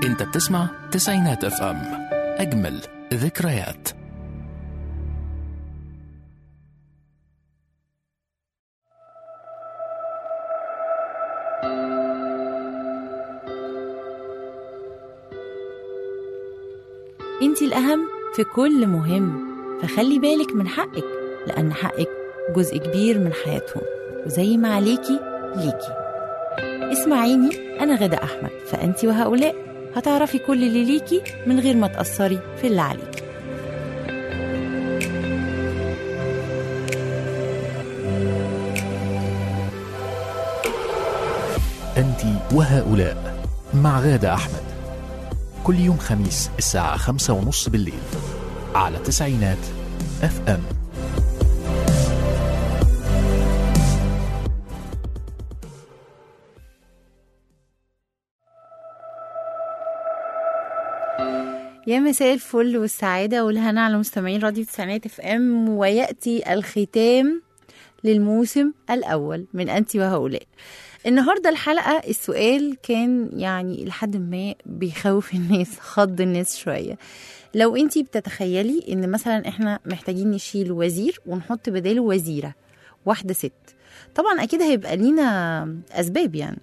انت بتسمع تسعينات اف ام اجمل ذكريات انت الأهم في كل مهم فخلي بالك من حقك لأن حقك جزء كبير من حياتهم وزي ما عليكي ليكي اسمعيني أنا غدا أحمد فأنت وهؤلاء هتعرفي كل اللي ليكي من غير ما تأثري في اللي عليكي انت وهؤلاء مع غادة احمد كل يوم خميس الساعة خمسة ونص بالليل على تسعينات اف ام يا مساء الفل والسعادة والهنا على مستمعين راديو تسعينات اف ام ويأتي الختام للموسم الأول من أنت وهؤلاء النهاردة الحلقة السؤال كان يعني لحد ما بيخوف الناس خض الناس شوية لو انت بتتخيلي ان مثلا احنا محتاجين نشيل وزير ونحط بداله وزيرة واحدة ست طبعا اكيد هيبقى لينا اسباب يعني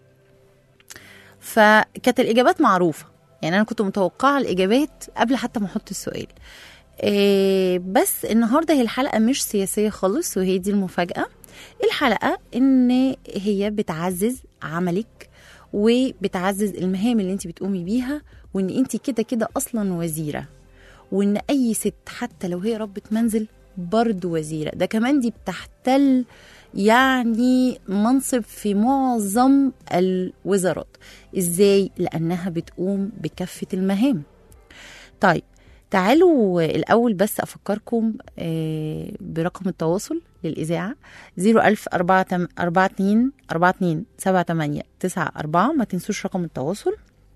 فكانت الاجابات معروفة يعني انا كنت متوقعة الاجابات قبل حتى ما احط السؤال إيه بس النهارده هي الحلقة مش سياسية خالص وهي دي المفاجأة الحلقة ان هي بتعزز عملك وبتعزز المهام اللي انت بتقومي بيها وان انت كده كده اصلا وزيرة وان اي ست حتى لو هي ربة منزل برضو وزيرة ده كمان دي بتحتل يعني منصب في معظم الوزارات ازاي لانها بتقوم بكافة المهام طيب تعالوا الأول بس أفكركم آه، برقم التواصل للإذاعة 01000 42 42 78 94 ما تنسوش رقم التواصل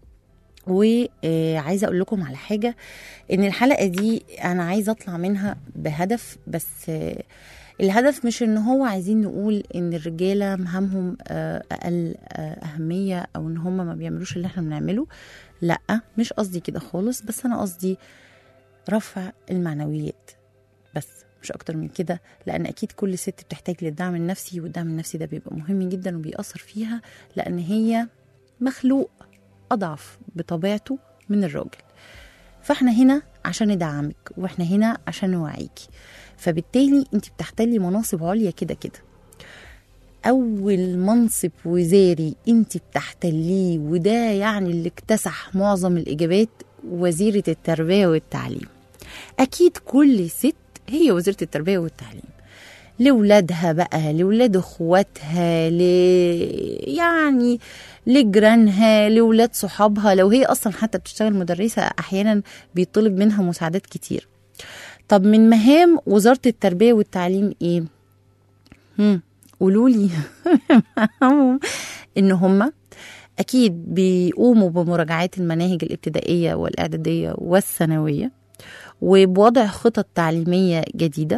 وعايزة أقول لكم على حاجة إن الحلقة دي أنا عايزة أطلع منها بهدف بس آه، الهدف مش إن هو عايزين نقول إن الرجالة مهامهم آه، أقل آه، أهمية أو إن هم ما بيعملوش اللي إحنا بنعمله لأ مش قصدي كده خالص بس أنا قصدي رفع المعنويات بس مش اكتر من كده لان اكيد كل ست بتحتاج للدعم النفسي والدعم النفسي ده بيبقى مهم جدا وبيأثر فيها لان هي مخلوق اضعف بطبيعته من الراجل فاحنا هنا عشان ندعمك واحنا هنا عشان نوعيكي فبالتالي انت بتحتلي مناصب عليا كده كده اول منصب وزاري انت بتحتليه وده يعني اللي اكتسح معظم الاجابات وزيره التربيه والتعليم اكيد كل ست هي وزيره التربيه والتعليم لولادها بقى لولاد اخواتها ل يعني لجيرانها لولاد صحابها لو هي اصلا حتى بتشتغل مدرسه احيانا بيطلب منها مساعدات كتير طب من مهام وزاره التربيه والتعليم ايه هم قولوا لي ان هم اكيد بيقوموا بمراجعات المناهج الابتدائيه والاعداديه والثانويه وبوضع خطط تعليميه جديده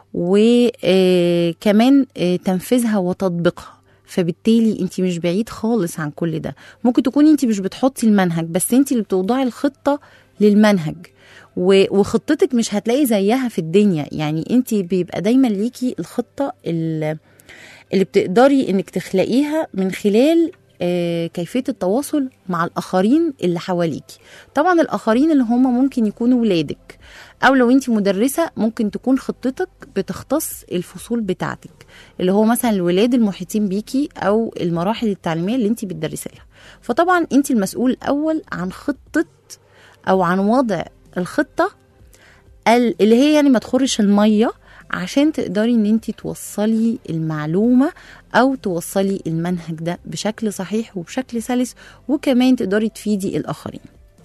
وكمان تنفيذها وتطبيقها فبالتالي انت مش بعيد خالص عن كل ده ممكن تكوني انت مش بتحطي المنهج بس انت اللي بتوضعي الخطه للمنهج و- وخطتك مش هتلاقي زيها في الدنيا يعني انت بيبقى دايما ليكي الخطه اللي اللي بتقدري انك تخلقيها من خلال آه، كيفيه التواصل مع الاخرين اللي حواليكي طبعا الاخرين اللي هم ممكن يكونوا ولادك او لو انت مدرسه ممكن تكون خطتك بتختص الفصول بتاعتك اللي هو مثلا الولاد المحيطين بيكي او المراحل التعليميه اللي انت بتدرسي لها فطبعا انت المسؤول الاول عن خطه او عن وضع الخطه ال- اللي هي يعني ما تخرش الميه عشان تقدري ان انت توصلي المعلومه او توصلي المنهج ده بشكل صحيح وبشكل سلس وكمان تقدري تفيدي الاخرين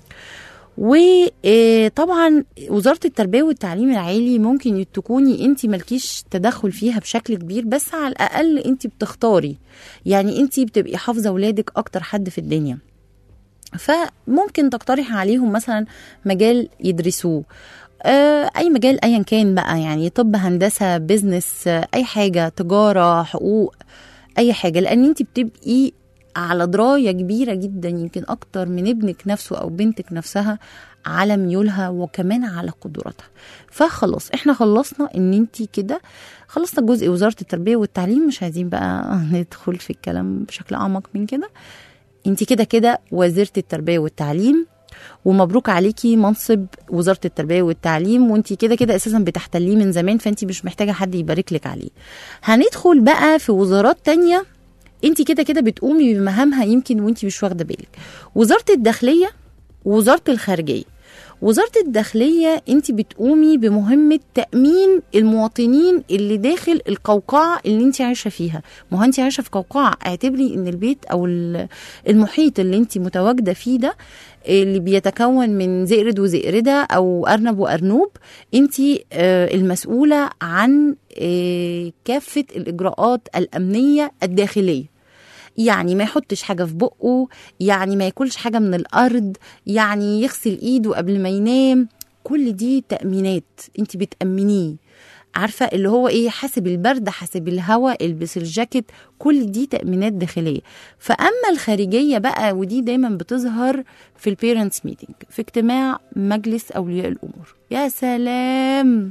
وطبعا وزاره التربيه والتعليم العالي ممكن تكوني انت مالكيش تدخل فيها بشكل كبير بس على الاقل انت بتختاري يعني انت بتبقي حافظه ولادك اكتر حد في الدنيا فممكن تقترح عليهم مثلا مجال يدرسوه آه، اي مجال ايا كان بقى يعني طب هندسه بيزنس آه، اي حاجه تجاره حقوق اي حاجه لان انت بتبقي على درايه كبيره جدا يمكن اكتر من ابنك نفسه او بنتك نفسها على ميولها وكمان على قدراتها فخلاص احنا خلصنا ان انت كده خلصنا جزء وزاره التربيه والتعليم مش عايزين بقى ندخل في الكلام بشكل اعمق من كده انت كده كده وزيره التربيه والتعليم ومبروك عليكي منصب وزاره التربيه والتعليم وانت كده كده اساسا بتحتليه من زمان فانت مش محتاجه حد يبارك لك عليه هندخل بقى في وزارات تانية انت كده كده بتقومي بمهامها يمكن وانت مش واخده بالك وزاره الداخليه ووزاره الخارجيه وزاره الداخليه انت بتقومي بمهمه تامين المواطنين اللي داخل القوقعه اللي انت عايشه فيها ما هو انت عايشه في قوقعه اعتبري ان البيت او ال- المحيط اللي انت متواجده فيه ده اللي بيتكون من زئرد وزئردة أو أرنب وأرنوب أنت المسؤولة عن آه، كافة الإجراءات الأمنية الداخلية يعني ما يحطش حاجة في بقه يعني ما ياكلش حاجة من الأرض يعني يغسل إيده قبل ما ينام كل دي تأمينات أنت بتأمنيه عارفة اللي هو إيه حاسب البرد حاسب الهواء البس الجاكيت كل دي تأمينات داخلية فأما الخارجية بقى ودي دايما بتظهر في البيرنتس ميتنج في اجتماع مجلس أولياء الأمور يا سلام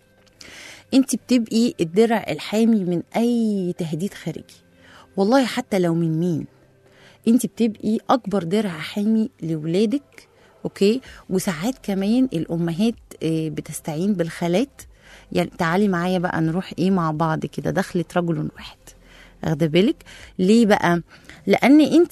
انت بتبقي الدرع الحامي من اي تهديد خارجي والله حتى لو من مين انت بتبقي اكبر درع حامي لولادك اوكي وساعات كمان الامهات آه، بتستعين بالخالات يعني تعالي معايا بقى نروح ايه مع بعض كده دخلة رجل واحد واخده بالك ليه بقى لان انت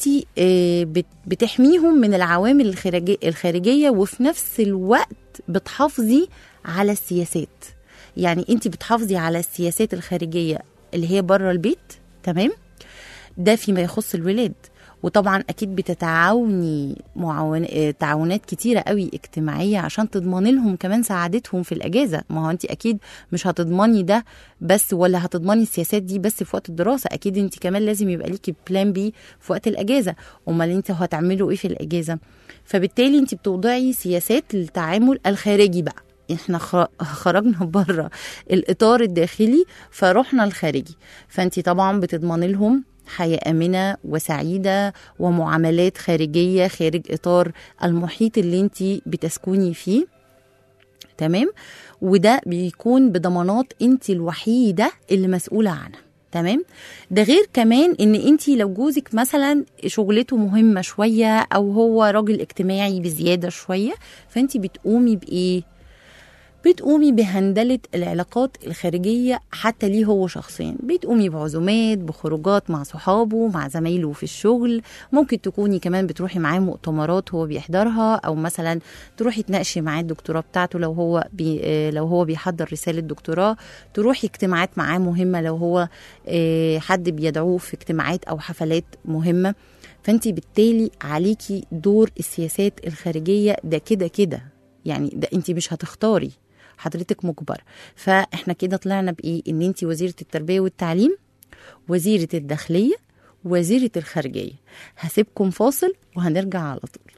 بتحميهم من العوامل الخارجي- الخارجيه وفي نفس الوقت بتحافظي على السياسات يعني انت بتحافظي على السياسات الخارجيه اللي هي بره البيت تمام ده فيما يخص الولاد وطبعا اكيد بتتعاوني معاون... آه، تعاونات كتيره قوي اجتماعيه عشان تضمني لهم كمان سعادتهم في الاجازه ما هو انت اكيد مش هتضمني ده بس ولا هتضمني السياسات دي بس في وقت الدراسه اكيد انت كمان لازم يبقى ليكي بلان بي في وقت الاجازه امال انت هتعملوا ايه في الاجازه فبالتالي انت بتوضعي سياسات للتعامل الخارجي بقى احنا خ- خرجنا بره الاطار الداخلي فروحنا الخارجي فانت طبعا بتضمني لهم حياه امنه وسعيده ومعاملات خارجيه خارج اطار المحيط اللي انت بتسكني فيه تمام وده بيكون بضمانات انت الوحيده اللي مسؤوله عنها تمام ده غير كمان ان انت لو جوزك مثلا شغلته مهمه شويه او هو راجل اجتماعي بزياده شويه فانت بتقومي بايه بتقومي بهندلة العلاقات الخارجية حتى ليه هو شخصيا بتقومي بعزومات بخروجات مع صحابه مع زمايله في الشغل ممكن تكوني كمان بتروحي معاه مؤتمرات هو بيحضرها أو مثلا تروحي تناقشي معاه الدكتوراه بتاعته لو هو بي آه، لو هو بيحضر رسالة دكتوراه تروحي اجتماعات معاه مهمة لو هو آه، حد بيدعوه في اجتماعات أو حفلات مهمة فانت بالتالي عليكي دور السياسات الخارجية ده كده كده يعني ده انت مش هتختاري حضرتك مجبر فاحنا كده طلعنا بايه ان انت وزيره التربيه والتعليم وزيره الداخليه وزيره الخارجيه هسيبكم فاصل وهنرجع على طول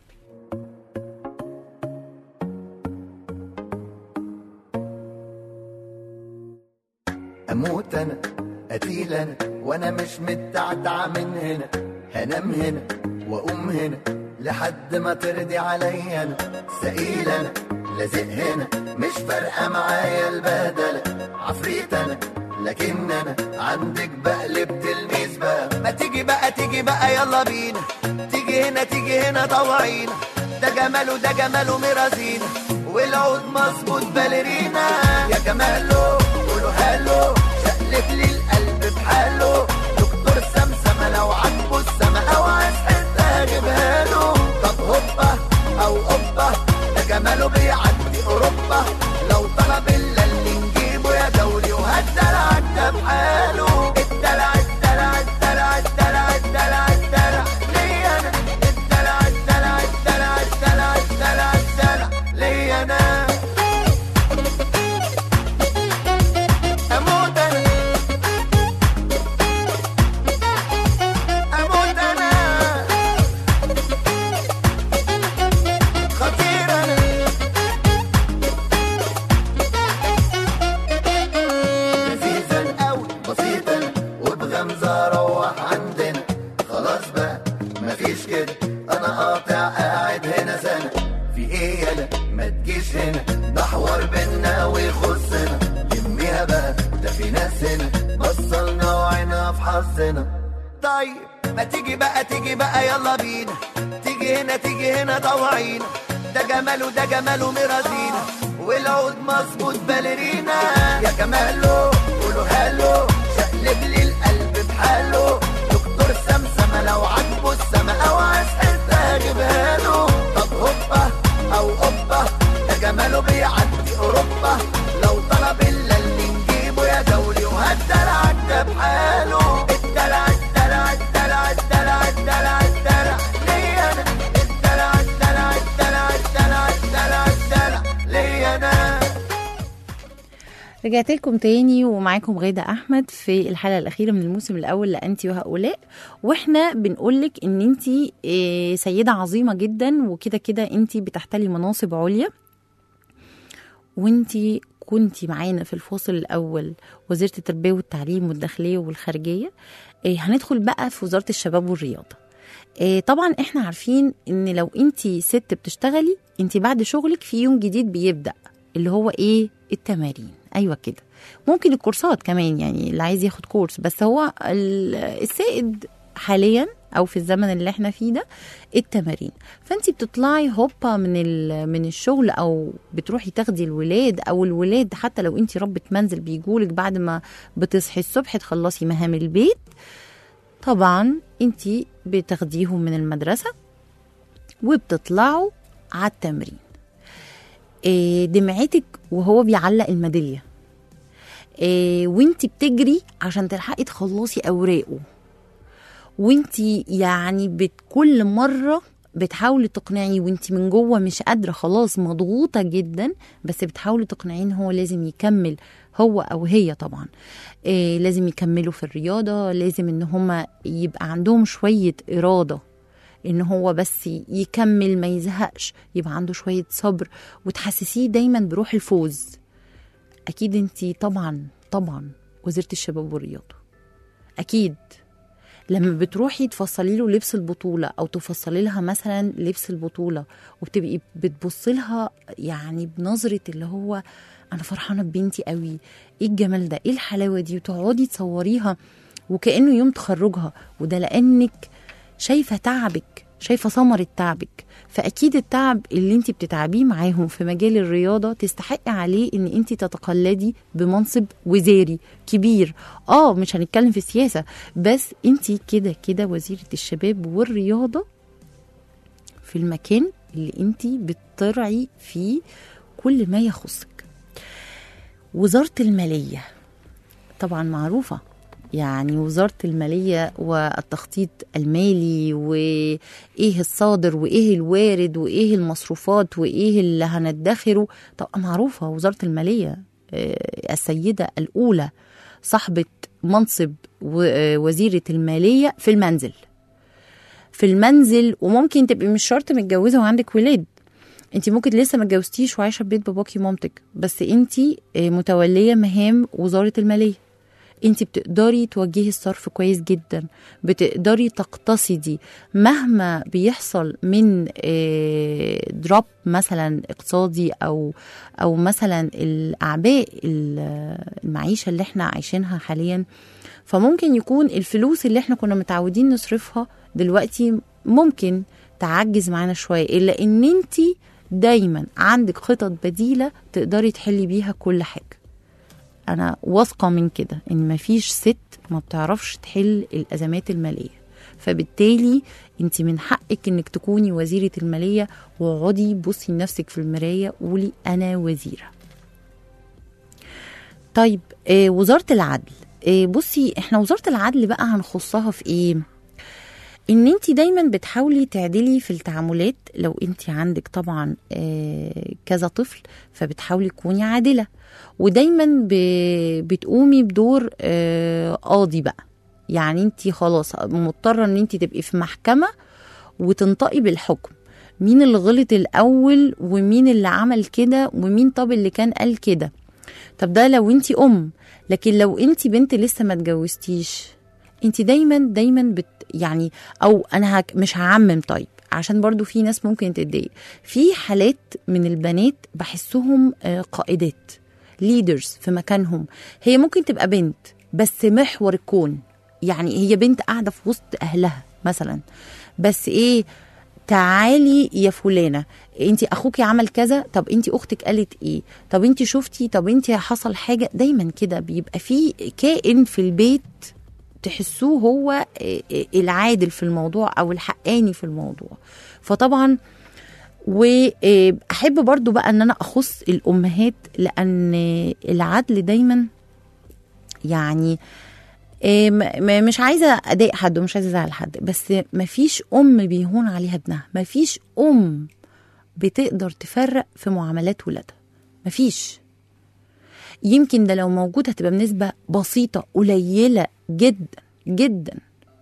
اموت انا قتيل انا وانا مش متعتع من هنا هنام هنا واقوم هنا لحد ما ترضي عليا انا سئيل انا لازق هنا مش فارقه معايا البهدله عفريت انا لكن انا عندك بقلب تلميذ بقى ما تيجي بقى تيجي بقى يلا بينا تيجي هنا تيجي هنا طوعينا ده جماله ده جماله مرازينا والعود مظبوط باليرينا يا جماله قولوا هالو شقلب لي القلب بحاله دكتور سمسمة لو عاجبه السما او عايز حتة اجيبها له طب هوبا او اوبا ده جماله بيعدي اوروبا لو طلب الا اللي نجيبه يا دولي وهالدلع ده بحاله الدلع الدلع الدلع الدلع الدلع الدلع ليا انا الدلع الدلع الدلع الدلع الدلع الدلع ليا انا اموت انا تجيش كده انا قاطع قاعد هنا سنة في ايه يلا ما تجيش هنا ده حوار بينا ويخصنا يميها بقى ده في ناس هنا بصلنا وعينا في حظنا طيب ما تيجي بقى تيجي بقى يلا بينا تيجي هنا تيجي هنا طوعينا ده جماله ده جماله مرازينا والعود مظبوط باليرينا يا جماله قولوا هالو شقلب لي القلب بحاله دكتور سمسمة لو عجبه السما او عسقت هجيبها له طب هوبا او اوبا ده جماله بيعدي اوروبا لو طلب الا اللي نجيبه يا دولي وهالدلع ده بحاله الدلع الدلع الدلع الدلع الدلع الدلع ليا انا الدلع الدلع الدلع الدلع الدلع الدلع ليا انا رجعت لكم تاني ومعاكم غادة أحمد في الحلقة الأخيرة من الموسم الأول لأنتي وهؤلاء وإحنا بنقولك إن أنتي إيه، سيدة عظيمة جدا وكده كده أنتي بتحتلي مناصب عليا وأنتي كنتي معانا في الفاصل الأول وزيرة التربية والتعليم والداخلية والخارجية إيه، هندخل بقى في وزارة الشباب والرياضة إيه، طبعا احنا عارفين ان لو انتي ست بتشتغلي انتي بعد شغلك في يوم جديد بيبدأ اللي هو ايه التمارين ايوه كده ممكن الكورسات كمان يعني اللي عايز ياخد كورس بس هو ال- السائد حاليا او في الزمن اللي احنا فيه ده التمارين فانت بتطلعي هوبا من ال- من الشغل او بتروحي تاخدي الولاد او الولاد حتى لو انت ربة منزل بيجولك بعد ما بتصحي الصبح تخلصي مهام البيت طبعا انت بتاخديهم من المدرسه وبتطلعوا على التمرين إيه، دمعتك وهو بيعلق الميداليه إيه، وانت بتجري عشان تلحقي تخلصي اوراقه وانت يعني بت كل مره بتحاولي تقنعيه وانت من جوه مش قادره خلاص مضغوطه جدا بس بتحاولي تقنعيه ان هو لازم يكمل هو او هي طبعا إيه لازم يكملوا في الرياضه لازم ان هما يبقى عندهم شويه اراده ان هو بس يكمل ما يزهقش يبقى عنده شويه صبر وتحسسيه دايما بروح الفوز اكيد انتي طبعا طبعا وزيره الشباب والرياضه اكيد لما بتروحي تفصلي له لبس البطوله او تفصلي لها مثلا لبس البطوله وبتبقي بتبصي لها يعني بنظره اللي هو انا فرحانه ببنتي قوي ايه الجمال ده ايه الحلاوه دي وتقعدي تصوريها وكانه يوم تخرجها وده لانك شايفه تعبك شايفه ثمره تعبك فاكيد التعب اللي انت بتتعبيه معاهم في مجال الرياضه تستحقي عليه ان انت تتقلدي بمنصب وزاري كبير اه مش هنتكلم في السياسه بس انت كده كده وزيره الشباب والرياضه في المكان اللي انت بترعي فيه كل ما يخصك وزاره الماليه طبعا معروفه يعني وزارة المالية والتخطيط المالي وإيه الصادر وإيه الوارد وإيه المصروفات وإيه اللي هندخره طبعا معروفة وزارة المالية آه، السيدة الأولى صاحبة منصب و- آه، وزيرة المالية في المنزل في المنزل وممكن تبقي مش شرط متجوزة وعندك ولاد انت ممكن لسه ما اتجوزتيش وعايشه في بيت باباكي ومامتك بس انت آه، متوليه مهام وزاره الماليه انت بتقدري توجهي الصرف كويس جدا بتقدري تقتصدي مهما بيحصل من دروب مثلا اقتصادي او او مثلا الاعباء ال- المعيشه اللي احنا عايشينها حاليا فممكن يكون الفلوس اللي احنا كنا متعودين نصرفها دلوقتي ممكن تعجز معانا شويه الا ان انت دايما عندك خطط بديله تقدري تحلي بيها كل حاجه انا واثقه من كده ان مفيش ست ما بتعرفش تحل الازمات الماليه فبالتالي انت من حقك انك تكوني وزيره الماليه واقعدي بصي لنفسك في المرايه قولي انا وزيره طيب آه وزاره العدل آه بصي احنا وزاره العدل بقى هنخصها في ايه ان انت دايما بتحاولي تعدلي في التعاملات لو انت عندك طبعا آه، كذا طفل فبتحاولي تكوني عادله ودايما ب- بتقومي بدور آه، قاضي بقى يعني انت خلاص مضطره ان انت تبقي في محكمه وتنطقي بالحكم مين اللي غلط الاول ومين اللي عمل كده ومين طب اللي كان قال كده طب ده لو انت ام لكن لو انت بنت لسه ما اتجوزتيش انت دايما دايما بت يعني او انا هك مش هعمم طيب عشان برضو في ناس ممكن تتضايق في حالات من البنات بحسهم آه، قائدات ليدرز في مكانهم هي ممكن تبقى بنت بس محور الكون يعني هي بنت قاعده في وسط اهلها مثلا بس ايه تعالي يا فلانه انت اخوكي عمل كذا طب انت اختك قالت ايه طب انت شفتي طب انت حصل حاجه دايما كده بيبقى في كائن في البيت تحسوه هو العادل في الموضوع او الحقاني في الموضوع فطبعا واحب برضو بقى ان انا اخص الامهات لان العدل دايما يعني إيه، م- م- مش عايزه اضايق حد ومش عايزه ازعل حد بس مفيش ام بيهون عليها ابنها مفيش ام بتقدر تفرق في معاملات ولادها مفيش يمكن ده لو موجود هتبقى بنسبه بسيطه قليله جدا جدا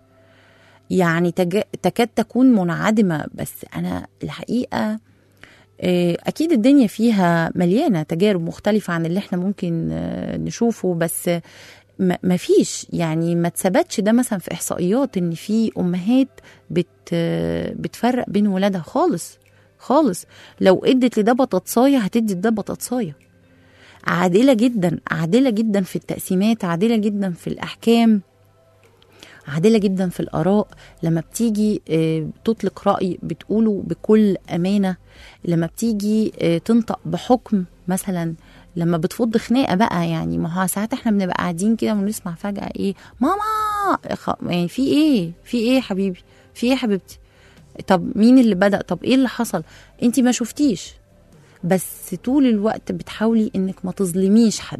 يعني تج- تكاد تكون منعدمه بس انا الحقيقه آه، اكيد الدنيا فيها مليانه تجارب مختلفه عن اللي احنا ممكن آه، نشوفه بس ما ما فيش يعني ما اتثبتش ده مثلا في احصائيات ان في امهات بت بتفرق بين ولادها خالص خالص لو ادت لده بطاطسايه هتدي لده بطاطسايه عادله جدا عادله جدا في التقسيمات عادله جدا في الاحكام عادله جدا في الاراء لما بتيجي آه، تطلق راي بتقوله بكل امانه لما بتيجي آه، تنطق بحكم مثلا لما بتفض خناقه بقى يعني ما هو ساعات احنا بنبقى قاعدين كده ونسمع فجاه ايه ماما خ- يعني في ايه في ايه يا حبيبي في ايه يا حبيبتي طب مين اللي بدا طب ايه اللي حصل انت ما شفتيش بس طول الوقت بتحاولي انك ما تظلميش حد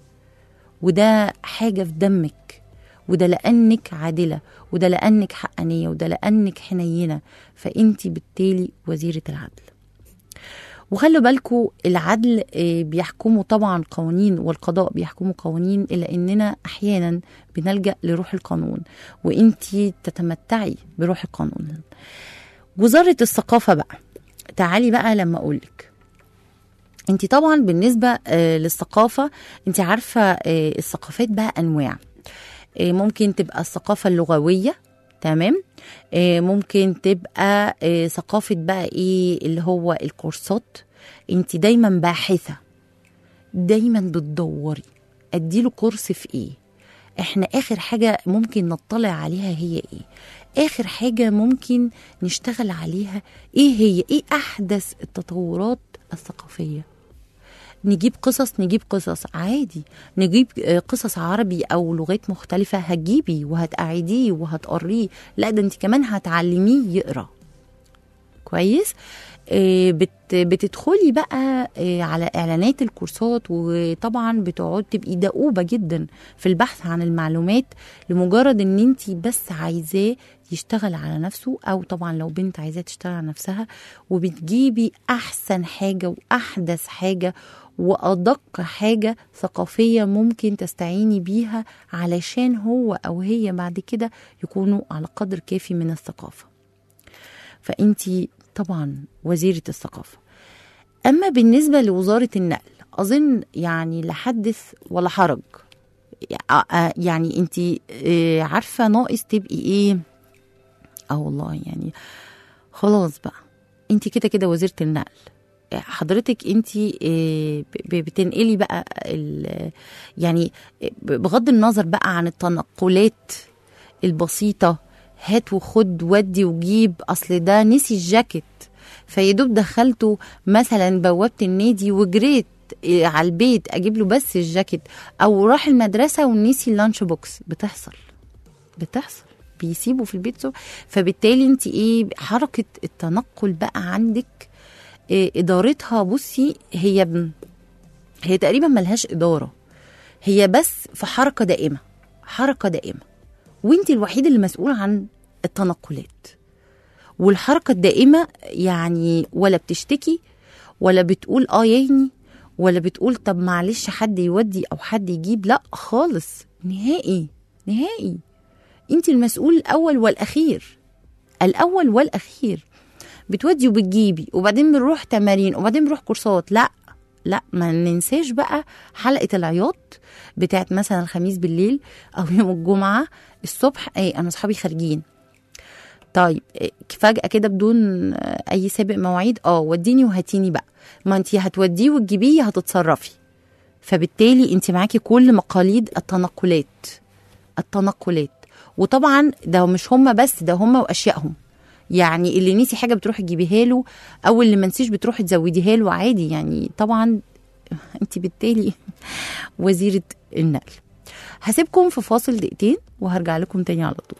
وده حاجه في دمك وده لانك عادله وده لانك حقانيه وده لانك حنينه فانت بالتالي وزيره العدل وخلوا بالكم العدل آه، بيحكموا طبعا قوانين والقضاء بيحكموا قوانين الا اننا احيانا بنلجا لروح القانون وانتي تتمتعي بروح القانون وزاره الثقافه بقى تعالي بقى لما اقولك انت طبعا بالنسبه آه، للثقافه انت عارفه آه، الثقافات بقى انواع آه، ممكن تبقى الثقافه اللغويه تمام آه، ممكن تبقى آه، ثقافه بقى ايه اللي هو الكورسات انت دايما باحثه دايما بتدوري اديله كورس في ايه احنا اخر حاجه ممكن نطلع عليها هي ايه اخر حاجه ممكن نشتغل عليها ايه هي ايه احدث التطورات الثقافيه نجيب قصص نجيب قصص عادي نجيب آه، قصص عربي او لغات مختلفه هتجيبي وهتقعديه وهتقريه لا ده انت كمان هتعلميه يقرا كويس آه، بت بتدخلي بقى آه، على اعلانات الكورسات وطبعا بتقعد تبقي دؤوبه جدا في البحث عن المعلومات لمجرد ان انت بس عايزاه يشتغل على نفسه او طبعا لو بنت عايزاه تشتغل على نفسها وبتجيبي احسن حاجه واحدث حاجه وادق حاجه ثقافيه ممكن تستعيني بيها علشان هو او هي بعد كده يكونوا على قدر كافي من الثقافه فانتي طبعا وزيره الثقافه اما بالنسبه لوزاره النقل اظن يعني لا حدث ولا حرج يعني انت عارفه ناقص تبقي ايه اه والله يعني خلاص بقى انت كده كده وزيره النقل حضرتك انت بتنقلي بقى ال- يعني بغض النظر بقى عن التنقلات البسيطه هات وخد ودي وجيب اصل ده نسي الجاكيت فيدوب دخلته مثلا بوابه النادي وجريت إيه على البيت اجيب له بس الجاكيت او راح المدرسه ونسي اللانش بوكس بتحصل بتحصل بيسيبوا في البيت سو فبالتالي انت ايه حركه التنقل بقى عندك إيه ادارتها بصي هي ب- هي تقريبا ملهاش اداره هي بس في حركه دائمه حركه دائمه وانت الوحيد اللي مسؤول عن التنقلات والحركه الدائمه يعني ولا بتشتكي ولا بتقول اه يايني ولا بتقول طب معلش حد يودي او حد يجيب لا خالص نهائي نهائي انت المسؤول الاول والاخير الاول والاخير بتودي وبتجيبي وبعدين بنروح تمارين وبعدين بنروح كورسات لا لا ما ننساش بقى حلقه العياط بتاعت مثلا الخميس بالليل او يوم الجمعه الصبح ايه انا اصحابي خارجين طيب إيه، فجأة كده بدون آه، أي سابق مواعيد اه وديني وهاتيني بقى ما انت هتوديه وتجيبيه هتتصرفي فبالتالي انت معاكي كل مقاليد التنقلات التنقلات وطبعا ده مش هم بس ده هم واشيائهم يعني اللي نسي حاجه بتروحي تجيبيها له او اللي ما نسيش بتروحي تزوديها له عادي يعني طبعا انت بالتالي وزيره النقل هسيبكم في فاصل دقيقتين وهرجع لكم تاني على طول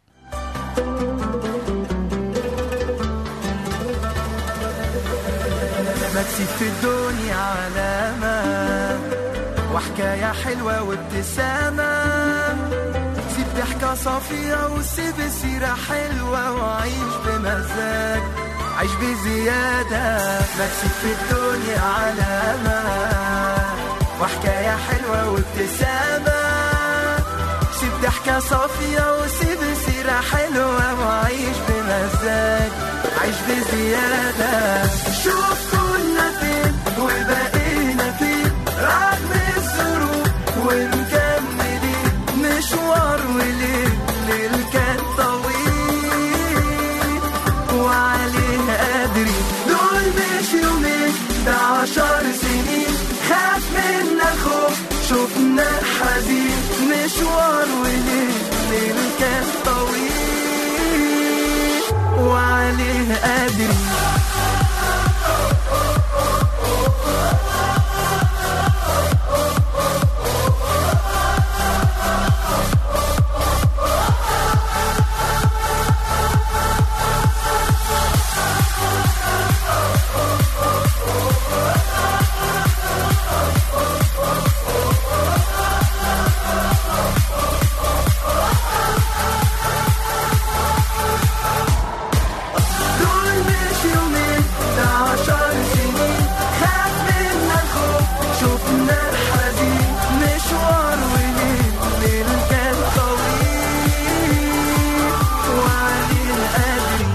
مكسب في الدنيا علامة وحكاية حلوة وابتسامة سيب ضحكة صافية وسيب سيرة حلوة وعيش بمزاج عيش بزيادة مكسب في الدنيا علامة وحكاية حلوة وابتسامة سيب ضحكة صافية وسيب سيرة حلوة وعيش بمزاج عيش بزيادة شوف كنا فين وبقينا فين رغم الظروف ومكملين مشوار وليل ليل كان طويل وعليه قادرين دول مش يومين ده عشر سنين خاف منا خوف شفنا حزين مشوار وليل ليل كان طويل وعليه قادرين دول مش يومين ده عشر سنين خاف منا الخوف شفنا الحزين مشوار وليل ليل كان طويل وعليه قادرين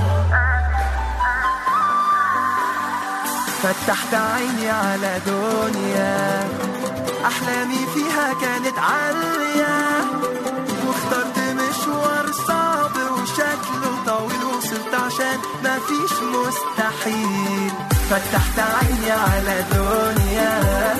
فتحت عيني على دنيا أحلامي فيها كانت عالية واخترت مشوار صعب وشكله طويل وصلت عشان مفيش مستحيل فتحت عيني على دنيا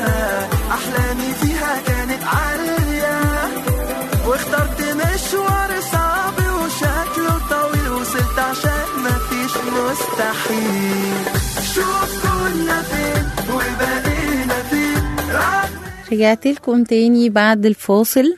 أحلامي فيها كانت عالية واخترت مشوار صعب وشكله طويل وصلت عشان مفيش مستحيل شوف كنا فين وبقينا فين رغم رجعت لكم تاني بعد الفاصل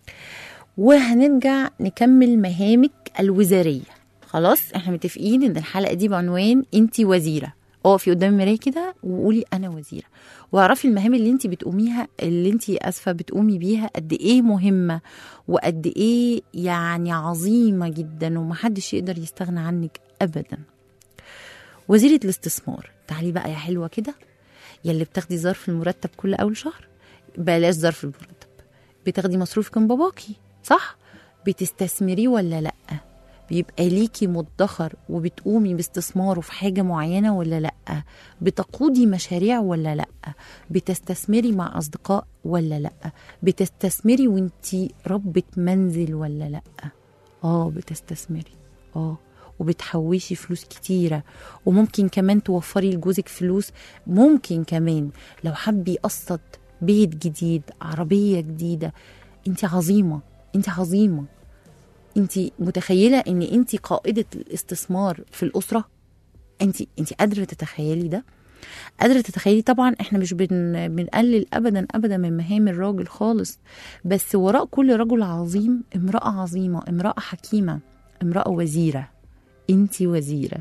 وهنرجع نكمل مهامك الوزارية خلاص احنا متفقين ان الحلقة دي بعنوان انتي وزيرة اقفي قدام المراية كده وقولي انا وزيرة واعرفي المهام اللي انت بتقوميها اللي انت اسفة بتقومي بيها قد ايه مهمة وقد ايه يعني عظيمة جدا ومحدش يقدر يستغنى عنك ابدا وزيرة الاستثمار تعالي بقى يا حلوة كده يلي بتاخدي ظرف المرتب كل اول شهر بلاش ظرف المرتب بتاخدي مصروفك من باباكي صح بتستثمريه ولا لا بيبقى ليكي مدخر وبتقومي باستثماره في حاجة معينة ولا لأ بتقودي مشاريع ولا لأ بتستثمري مع أصدقاء ولا لأ بتستثمري وانتي ربة منزل ولا لأ اه بتستثمري اه وبتحوشي فلوس كتيرة وممكن كمان توفري لجوزك فلوس ممكن كمان لو حب يقسط بيت جديد عربية جديدة انت عظيمة انت عظيمة انت متخيلة ان انت قائدة الاستثمار في الأسرة انت انت قادرة تتخيلي ده قادرة تتخيلي طبعا احنا مش بن بنقلل ابدا ابدا من مهام الراجل خالص بس وراء كل رجل عظيم امرأة عظيمة امرأة حكيمة امرأة وزيرة انت وزيرة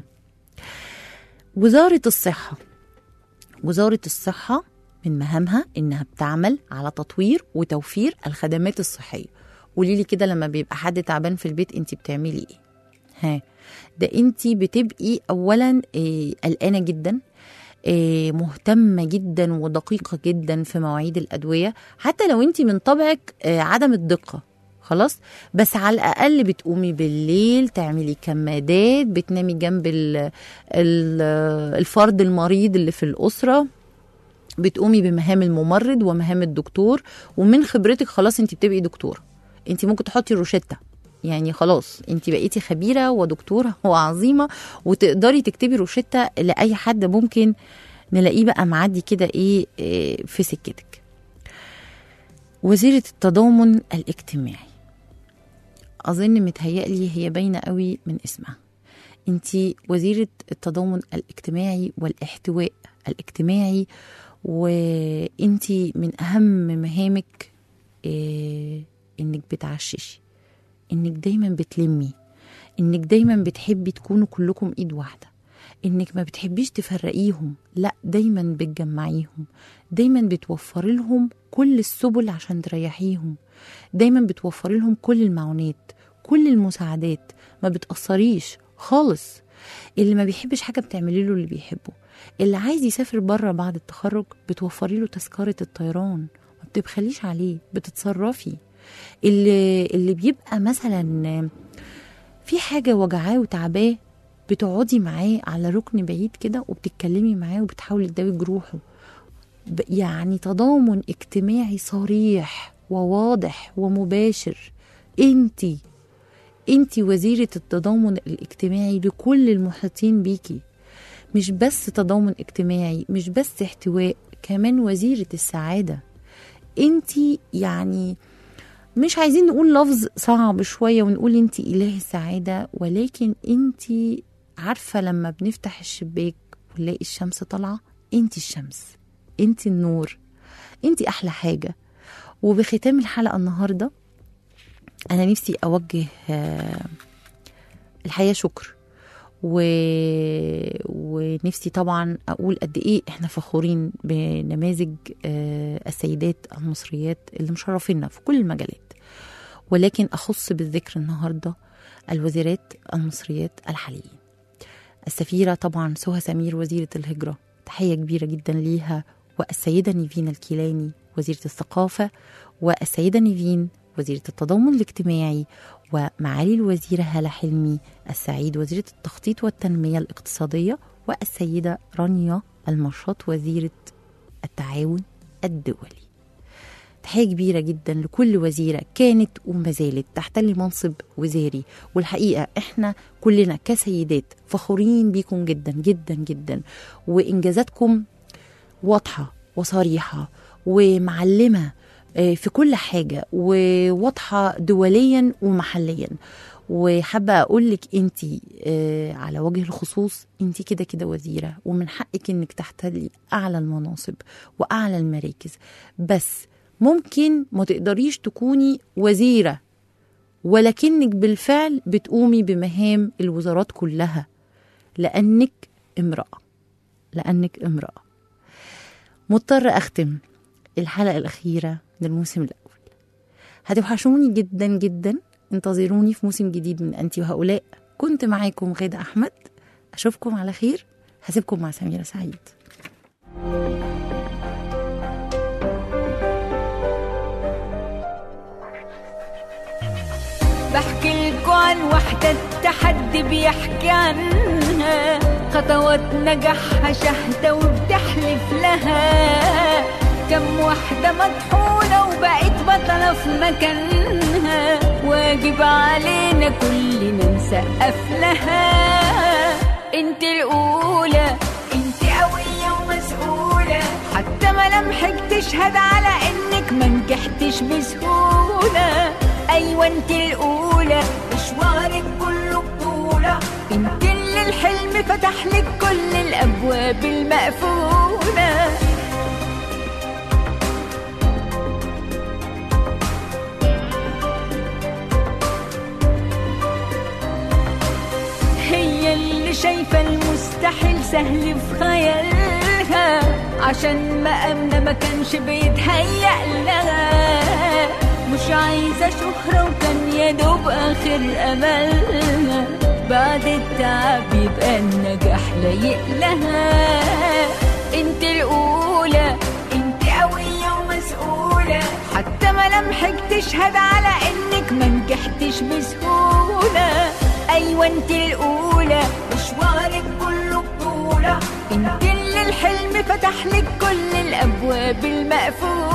وزارة الصحة وزارة الصحة من مهامها انها بتعمل على تطوير وتوفير الخدمات الصحية قولي لي كده لما بيبقى حد تعبان في البيت انت بتعملي ايه ها ده انت بتبقي اولا إيه، قلقانه جدا إيه، مهتمه جدا ودقيقه جدا في مواعيد الادويه حتى لو انت من طبعك آه، عدم الدقه خلاص بس على الاقل بتقومي بالليل تعملي كمادات بتنامي جنب ال- ال- الفرد المريض اللي في الاسره بتقومي بمهام الممرض ومهام الدكتور ومن خبرتك خلاص انت بتبقي دكتوره انت ممكن تحطي روشته يعني خلاص انت بقيتي خبيره ودكتوره وعظيمه وتقدري تكتبي روشته لاي حد ممكن نلاقيه بقى معدي كده ايه إيه في سكتك وزيره التضامن الاجتماعي اظن متهيألي هي باينه قوي من اسمها انت وزيره التضامن الاجتماعي والاحتواء الاجتماعي وانت من اهم مهامك إيه انك بتعششي انك دايما بتلمي انك دايما بتحبي تكونوا كلكم ايد واحده انك ما بتحبيش تفرقيهم لا دايما بتجمعيهم دايما بتوفري لهم كل السبل عشان تريحيهم دايما بتوفري لهم كل المعونات كل المساعدات ما بتأثريش خالص اللي ما بيحبش حاجه بتعملي له اللي بيحبه اللي عايز يسافر بره بعد التخرج بتوفري له تذكره الطيران ما بتبخليش عليه بتتصرفي اللي اللي بيبقى مثلا في حاجه وجعاه وتعباه بتقعدي معاه على ركن بعيد كده وبتتكلمي معاه وبتحاولي تداوي جروحه ب- يعني تضامن اجتماعي صريح وواضح ومباشر انتي انتي وزيرة التضامن الاجتماعي لكل المحيطين بيكي مش بس تضامن اجتماعي مش بس احتواء كمان وزيرة السعادة انتي يعني مش عايزين نقول لفظ صعب شوية ونقول انتي إله السعادة ولكن انتي عارفة لما بنفتح الشباك ونلاقي الشمس طالعة انتي الشمس انتي النور انتي أحلى حاجة وبختام الحلقة النهاردة أنا نفسي أوجه آه، الحقيقة شكر و... ونفسي طبعا اقول قد ايه احنا فخورين بنماذج آه، السيدات المصريات اللي مشرفينا في كل المجالات ولكن اخص بالذكر النهارده الوزيرات المصريات الحاليين السفيره طبعا سهى سمير وزيره الهجره تحيه كبيره جدا ليها والسيده نيفين الكيلاني وزيره الثقافه والسيده نيفين وزيره التضامن الاجتماعي ومعالي الوزيرة هالة حلمي السعيد وزيرة التخطيط والتنمية الاقتصادية والسيدة رانيا المشاط وزيرة التعاون الدولي تحية كبيرة جدا لكل وزيرة كانت وما زالت تحتل منصب وزاري والحقيقة احنا كلنا كسيدات فخورين بيكم جدا جدا جدا وإنجازاتكم واضحة وصريحة ومعلمة آه، في كل حاجة وواضحة دوليا ومحليا وحابة أقول لك أنت على وجه الخصوص أنت كده كده وزيرة ومن حقك أنك تحتلي أعلى المناصب وأعلى المراكز بس ممكن ما تقدريش تكوني وزيرة ولكنك بالفعل بتقومي بمهام الوزارات كلها لأنك امرأة لأنك امرأة مضطر أختم الحلقة الأخيرة من الموسم الأول هتوحشوني جدا جدا انتظروني في موسم جديد من أنتي وهؤلاء كنت معاكم غادة أحمد أشوفكم على خير هسيبكم مع سميرة سعيد بحكي لكم عن وحدة التحدي بيحكي عنها خطوات نجاحها شهدة وبتحلف لها كم وحدة مطحونة وبقت بطلة في مكانها واجب علينا كلنا نسقف لها انت الأولى انت قوية ومسؤولة حتى ملامحك تشهد على انك ما نجحتش بسهولة ايوه انت الاولى مشوارك كله بطولة انت اللي الحلم فتح لك كل الابواب المقفولة هي اللي شايفة المستحيل سهل في خيالها عشان مقامنا ما كانش بيتهيأ لها مش عايزة شهرة وكان يا دوب آخر أملها بعد التعب يبقى النجاح لايق لها انت الأولى انت قوية ومسؤولة حتى ملامحك تشهد على انك ما نجحتش بسهولة ايوه انت الأولى مشوارك كله بطولة انت اللي الحلم فتح لك كل الأبواب المقفولة